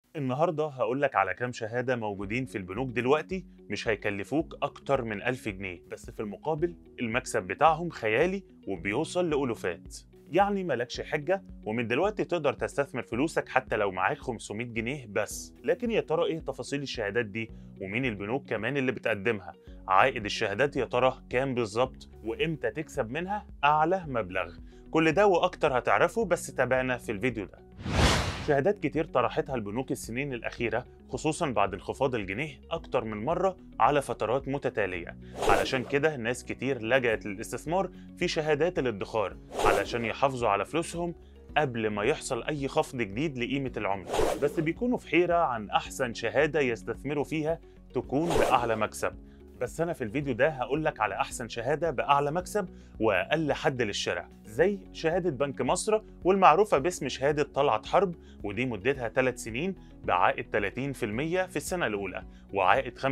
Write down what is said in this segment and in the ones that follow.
النهارده هقول لك على كام شهادة موجودين في البنوك دلوقتي مش هيكلفوك أكتر من 1000 جنيه بس في المقابل المكسب بتاعهم خيالي وبيوصل لألوفات يعني ملكش حجة ومن دلوقتي تقدر تستثمر فلوسك حتى لو معاك 500 جنيه بس لكن يا ترى ايه تفاصيل الشهادات دي ومين البنوك كمان اللي بتقدمها عائد الشهادات يا ترى كام بالظبط وامتى تكسب منها أعلى مبلغ كل ده وأكتر هتعرفه بس تابعنا في الفيديو ده شهادات كتير طرحتها البنوك السنين الأخيرة خصوصا بعد انخفاض الجنيه أكتر من مرة على فترات متتالية علشان كده ناس كتير لجأت للاستثمار في شهادات الادخار علشان يحافظوا على فلوسهم قبل ما يحصل أي خفض جديد لقيمة العملة بس بيكونوا في حيرة عن أحسن شهادة يستثمروا فيها تكون بأعلى مكسب بس أنا في الفيديو ده هقول لك على أحسن شهادة بأعلى مكسب وأقل حد للشراء زي شهادة بنك مصر والمعروفة باسم شهادة طلعت حرب ودي مدتها 3 سنين بعائد 30% في السنة الأولى وعائد 25%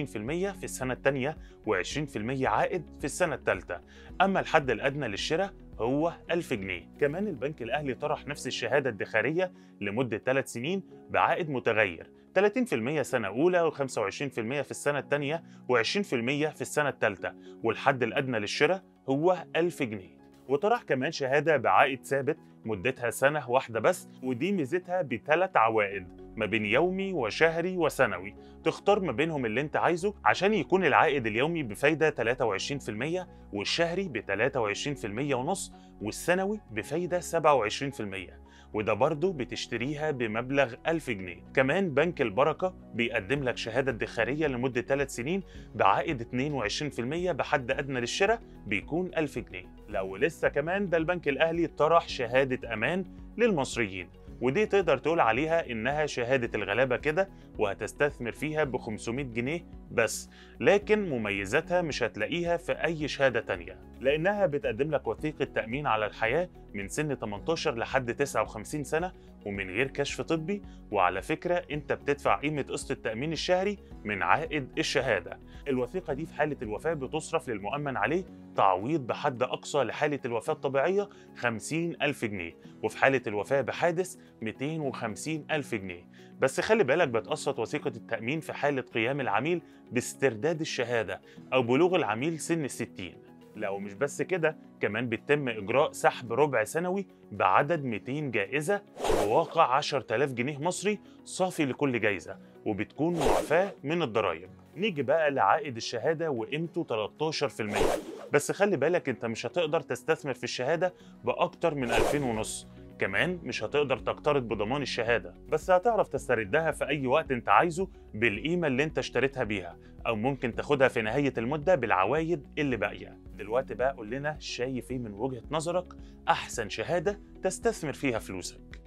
في السنة الثانية و20% عائد في السنة الثالثة أما الحد الأدنى للشراء هو 1000 جنيه كمان البنك الأهلي طرح نفس الشهادة الادخارية لمدة 3 سنين بعائد متغير 30% سنة أولى و25% في السنة الثانية و20% في السنة الثالثة والحد الأدنى للشراء هو 1000 جنيه وطرح كمان شهادة بعائد ثابت مدتها سنة واحدة بس ودي ميزتها بثلاث عوائد ما بين يومي وشهري وسنوي تختار ما بينهم اللي انت عايزه عشان يكون العائد اليومي بفايدة 23% والشهري ب 23% ونص والسنوي بفايدة 27% وده برضه بتشتريها بمبلغ 1000 جنيه كمان بنك البركة بيقدم لك شهادة ادخارية لمدة 3 سنين بعائد 22% بحد أدنى للشراء بيكون 1000 جنيه لو لسه كمان ده البنك الأهلي طرح شهادة أمان للمصريين ودي تقدر تقول عليها إنها شهادة الغلابة كده وهتستثمر فيها ب 500 جنيه بس لكن مميزاتها مش هتلاقيها في أي شهادة تانية لأنها بتقدم لك وثيقة تأمين على الحياة من سن 18 لحد 59 سنة ومن غير كشف طبي وعلى فكرة أنت بتدفع قيمة قسط التأمين الشهري من عائد الشهادة الوثيقة دي في حالة الوفاة بتصرف للمؤمن عليه تعويض بحد أقصى لحالة الوفاة الطبيعية 50 ألف جنيه وفي حالة الوفاة بحادث 250 ألف جنيه بس خلي بالك بتقسط وثيقة التأمين في حالة قيام العميل باسترداد الشهادة أو بلوغ العميل سن الستين لا ومش بس كده كمان بيتم إجراء سحب ربع سنوي بعدد 200 جائزة بواقع 10000 جنيه مصري صافي لكل جايزة وبتكون معفاة من الضرايب نيجي بقى لعائد الشهادة وقيمته 13% بس خلي بالك انت مش هتقدر تستثمر في الشهادة بأكتر من 2000 ونص كمان مش هتقدر تقترض بضمان الشهادة بس هتعرف تستردها في أي وقت انت عايزه بالقيمة اللي انت اشتريتها بيها أو ممكن تاخدها في نهاية المدة بالعوايد اللي باقية دلوقتي بقى قول لنا شايف ايه من وجهة نظرك أحسن شهادة تستثمر فيها فلوسك